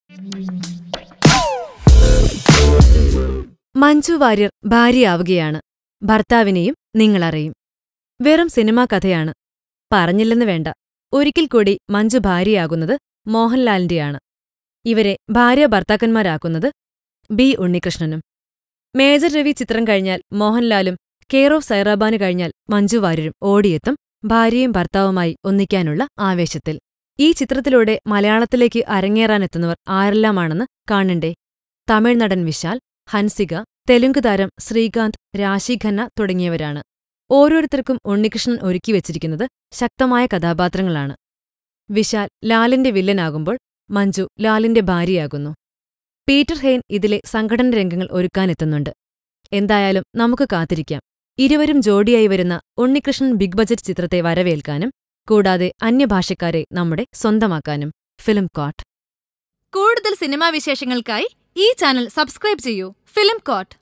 മഞ്ജു വാര്യർ ഭാര്യയാവുകയാണ് ഭർത്താവിനെയും നിങ്ങളറിയും വെറും സിനിമാ കഥയാണ് പറഞ്ഞില്ലെന്ന് വേണ്ട ഒരിക്കൽ കൂടി മഞ്ജു ഭാര്യയാകുന്നത് മോഹൻലാലിന്റെയാണ് ഇവരെ ഭാര്യ ഭർത്താക്കന്മാരാക്കുന്നത് ബി ഉണ്ണികൃഷ്ണനും മേജർ രവി ചിത്രം കഴിഞ്ഞാൽ മോഹൻലാലും കെയർ ഓഫ് സൈറാബാന് കഴിഞ്ഞാൽ മഞ്ജു വാര്യരും ഓടിയെത്തും ഭാര്യയും ഭർത്താവുമായി ഒന്നിക്കാനുള്ള ആവേശത്തിൽ ഈ ചിത്രത്തിലൂടെ മലയാളത്തിലേക്ക് അരങ്ങേറാനെത്തുന്നവർ ആരെല്ലാമാണെന്ന് കാണണ്ടേ തമിഴ് നടൻ വിശാൽ ഹൻസിക തെലുങ്ക് താരം ശ്രീകാന്ത് രാശി ഖന്ന തുടങ്ങിയവരാണ് ഓരോരുത്തർക്കും ഉണ്ണികൃഷ്ണൻ ഒരുക്കിവച്ചിരിക്കുന്നത് ശക്തമായ കഥാപാത്രങ്ങളാണ് വിശാൽ ലാലിന്റെ വില്ലനാകുമ്പോൾ മഞ്ജു ലാലിന്റെ ഭാര്യയാകുന്നു പീറ്റർ ഹെയ്ൻ ഇതിലെ സംഘടന രംഗങ്ങൾ ഒരുക്കാനെത്തുന്നുണ്ട് എന്തായാലും നമുക്ക് കാത്തിരിക്കാം ഇരുവരും ജോഡിയായി വരുന്ന ഉണ്ണികൃഷ്ണൻ ബിഗ് ബജറ്റ് ചിത്രത്തെ വരവേൽക്കാനും കൂടാതെ അന്യഭാഷക്കാരെ നമ്മുടെ സ്വന്തമാക്കാനും ഫിലിം കോട്ട് കൂടുതൽ സിനിമാ വിശേഷങ്ങൾക്കായി ഈ ചാനൽ സബ്സ്ക്രൈബ് ചെയ്യൂ ഫിലിം കോട്ട്